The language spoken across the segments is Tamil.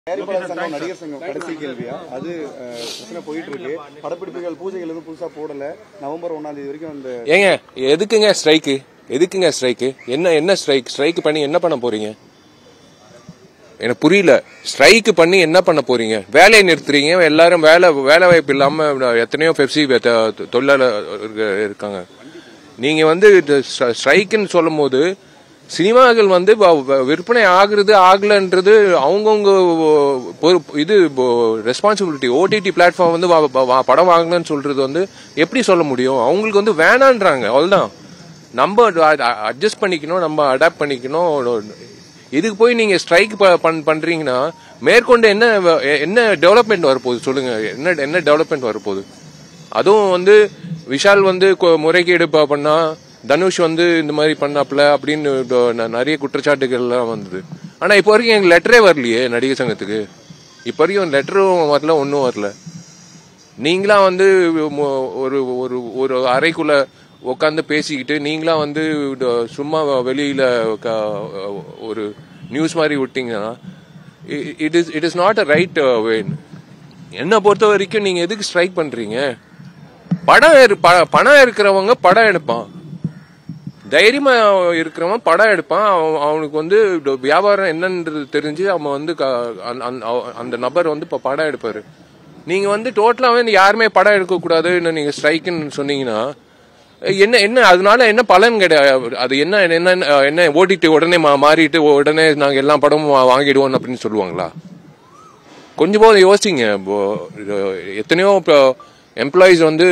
தயாரிப்பாளர் சங்கம் நடிகர் சங்கம் கடைசி கேள்வியா அது அஹ், பிரச்சனை போயிட்டு இருக்கு படப்பிடிப்புகள் பூஜைகள் எதுவும் புதுசா போடல நவம்பர் ஒன்னாம் தேதி வரைக்கும் அந்த ஏங்க எதுக்குங்க ஸ்ட்ரைக்கு எதுக்குங்க ஸ்ட்ரைக்கு என்ன என்ன ஸ்ட்ரைக் ஸ்ட்ரைக் பண்ணி என்ன பண்ண போறீங்க எனக்கு புரியல ஸ்ட்ரைக் பண்ணி என்ன பண்ண போறீங்க வேலையை நிறுத்துறீங்க எல்லாரும் வேலை வேலை வாய்ப்பு இல்லாம எத்தனையோ பெப்சி தொழிலாளர் இருக்காங்க நீங்க வந்து ஸ்ட்ரைக்குன்னு சொல்லும் போது சினிமாக்கள் வந்து வ- வ- விற்பனை ஆகுறது ஆகலன்றது அவங்கவுங்க பொறுப்பு- இது ரெஸ்பான்சிபிலிட்டி ஓடிடி பிளாட்ஃபார்ம் வந்து வா- வா- வா- படம் வாங்கலன்னு சொல்றது வந்து எப்படி சொல்ல முடியும் அவங்களுக்கு வந்து வேணான்றாங்க அவ்வளவுதான் நம்ம அட்ஜஸ்ட் பண்ணிக்கணும் நம்ம அடாப்ட் பண்ணிக்கணும் இதுக்கு போய் நீங்க ஸ்ட்ரைக் பண்றீங்கன்னா மேற்கொண்டு என்ன வ- என்ன டெவலப்மெண்ட் வரப்போகுது சொல்லுங்க என்ன என்ன டெவலப்மெண்ட் வரப்போகுது அதுவும் வந்து விஷால் வந்து கொ- முறைகேடு ப- பண்ணா தனுஷ் வந்து இந்த மாதிரி பண்ணாப்ல அப்படின்னு டொ- ந- நிறைய குற்றச்சாட்டுகள்லாம் வந்தது ஆனா இப்போ வரைக்கும் எங்களுக்கு லெட்டரே வரலையே நடிகர் சங்கத்துக்கு இப்போ வரைக்கும் லெட்டரும் வரல ஒன்றும் வரல நீங்களா வந்து மு- ஒரு ஒரு ஒரு அறைக்குள்ள உட்காந்து பேசிக்கிட்டு நீங்களா வந்து ட- சும்மா வெளியில க- ஒரு நியூஸ் மாதிரி விட்டீங்கன்னா it is it is not a right way என்னை பொறுத்த வரைக்கும் நீங்க எதுக்கு ஸ்ட்ரைக் பண்றீங்க படம் இரு- ப- பணம் இருக்கிறவங்க படம் எடுப்பான் தைரியமா இருக்கிறவன் படம் எடுப்பான் அவன் அவனுக்கு வந்து ட- வியாபாரம் என்னன்றது தெரிஞ்சு அவன் வந்து க- அந்த- அந்த- அவ- அந்த நபர் வந்து இப்ப படம் எடுப்பாரு நீங்க வந்து டோட்டலாவே யாருமே படம் எடுக்க கூடாதுன்னு நீங்க ஸ்ட்ரைக்குன்னு சொன்னீங்கன்னா என்ன என்ன அதனால என்ன பலன் கிடையாது அது என்ன என்ன என்ன ஓடிட்டு உடனே மா- மாறிட்டு உடனே நாங்க எல்லா படமும் வா- வாங்கிடுவோம் அப்படின்னு சொல்லுவாங்களா கொஞ்சம் போது யோசிங்க இப்போ, இது எத்தனையோ எம்ப்ளாயிஸ் வந்து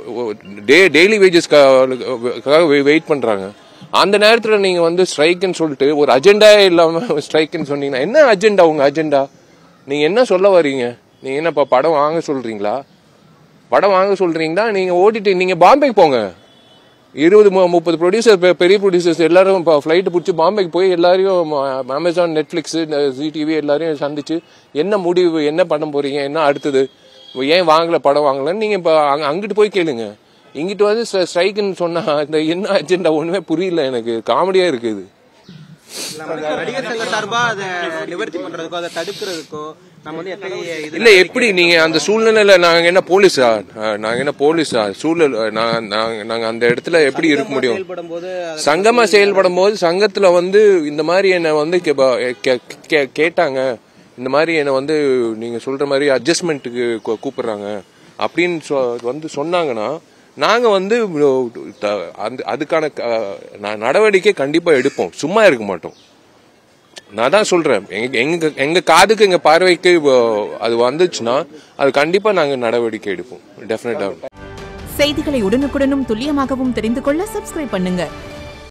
டே டெய்லி வேஜஸ்க்காக வெயிட் பண்றாங்க அந்த நேரத்துல நீங்க வந்து ஸ்ட்ரைக்குன்னு சொல்லிட்டு ஒரு அஜெண்டா இல்லாம ஸ்ட்ரைக்குன்னு சொன்னீங்கன்னா என்ன அஜெண்டா உங்க அஜெண்டா நீங்க என்ன சொல்ல வர்றீங்க நீங்க என்ன இப்ப படம் வாங்க சொல்றீங்களா படம் வாங்க சொல்றீங்களா நீங்க ஓடிட்டு நீங்க பாம்பேக்கு போங்க இருபது மு- முப்பது ப்ரொடியூசர் பெரிய ப்ரொடியூசர்ஸ் எல்லாரும் இப்போ ஃப்ளைட் பிடிச்சி பாம்பேக்கு போய் எல்லாரையும் அமேசான் நெட்ஃபிளிக்ஸ் ஜி டிவி எல்லாரையும் சந்திச்சு என்ன முடிவு என்ன பண்ண போறீங்க என்ன அடுத்தது ஏன் வாங்கல படம் வாங்கலன்னு நீங்க இப்போ அங்க- அங்கிட்டு போய் கேளுங்க இங்கிட்டு வந்து ஸ்ட்ரைக்குன்னு சொன்னா இந்த என்ன அஜெண்டா ஒண்ணுமே புரியல எனக்கு காமெடியா இருக்குது நடிகர் சங்க சார்பா அதை நிவர்த்தி பண்றதுக்கோ அதை தடுக்கிறதுக்கோ நம்ம வந்து எத்தகைய இது இல்ல எப்படி நீங்க அந்த சூழ்நிலையில நாங்க என்ன போலீஸா அஹ், நாங்க என்ன போலீஸா சூழல் நாங்க நாங்க- நாங்க அந்த இடத்துல எப்படி இருக்க முடியும் செயல்படும் போது சங்கமா செயல்படும் போது சங்கத்துல வந்து இந்த மாதிரி என்ன வந்து கே- ப- கே- கே- கேட்டாங்க இந்த மாதிரி என்ன வந்து நீங்க சொல்ற மாதிரி அட்ஜஸ்ட்மெண்ட்டுக்கு கூப்பிடுறாங்க அப்படின்னு சொ- வந்து சொன்னாங்கன்னா நாங்க வந்து த- அந்த- அதுக்கான க- ந- நடவடிக்கை கண்டிப்பா எடுப்போம் சும்மா இருக்க மாட்டோம் நான் தான் சொல்றேன் எங்க எங்க எங்க காதுக்கு எங்க பார்வைக்கு அஹ், அது வந்துச்சுன்னா அது கண்டிப்பா நாங்க நடவடிக்கை எடுப்போம் டெஃபினட்டா செய்திகளை உடனுக்குடனும் துல்லியமாகவும் தெரிந்து கொள்ள சப்ஸ்கிரைப் பண்ணுங்க